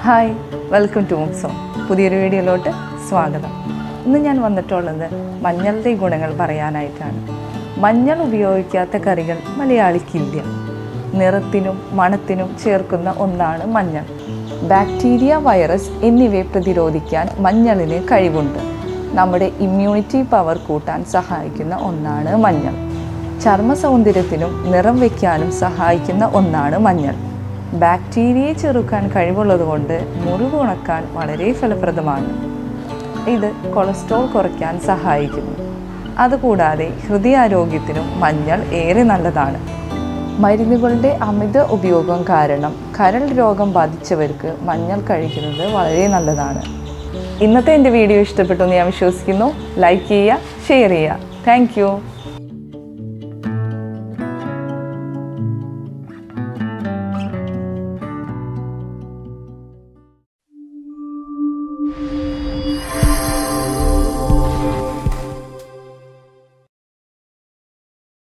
hi welcome to മുക്സോ പുതിയൊരു വീഡിയോയിലോട്ട് സ്വാഗതം ഇന്ന് ഞാൻ വന്നിട്ടുള്ളത് മഞ്ഞളുടെ ഗുണങ്ങൾ പറയാനായിട്ടാണ് മഞ്ഞൾ ഉപയോഗിക്കാത്ത കറികൾ മലയാളിക്കില്ല നിറത്തിനും മണത്തിനും ചേർക്കുന്ന ഒന്നാണ് മഞ്ഞൾ ബാക്ടീരിയ വൈറസ് എന്നിവയെ പ്രതിരോധിക്കാൻ മഞ്ഞളിന് കഴിവുണ്ട് നമ്മുടെ ഇമ്മ്യൂണിറ്റി പവർ കൂട്ടാൻ സഹായിക്കുന്ന ഒന്നാണ് മഞ്ഞൾ ചർമ്മ സൗന്ദര്യത്തിനും നിറം വയ്ക്കാനും സഹായിക്കുന്ന ഒന്നാണ് മഞ്ഞൾ ബാക്ടീരിയയെ ചെറുക്കാൻ കഴിവുള്ളതുകൊണ്ട് മുറിവ് ഉണക്കാൻ വളരെ ഫലപ്രദമാണ് ഇത് കൊളസ്ട്രോൾ കുറയ്ക്കാൻ സഹായിക്കുന്നു അതുകൂടാതെ ഹൃദയാരോഗ്യത്തിനും മഞ്ഞൾ ഏറെ നല്ലതാണ് മരുന്നുകളുടെ അമിത ഉപയോഗം കാരണം കരൾ രോഗം ബാധിച്ചവർക്ക് മഞ്ഞൾ കഴിക്കുന്നത് വളരെ നല്ലതാണ് ഇന്നത്തെ എൻ്റെ വീഡിയോ ഇഷ്ടപ്പെട്ടു എന്ന് ഞാൻ വിശ്വസിക്കുന്നു ലൈക്ക് ചെയ്യുക ഷെയർ ചെയ്യുക താങ്ക്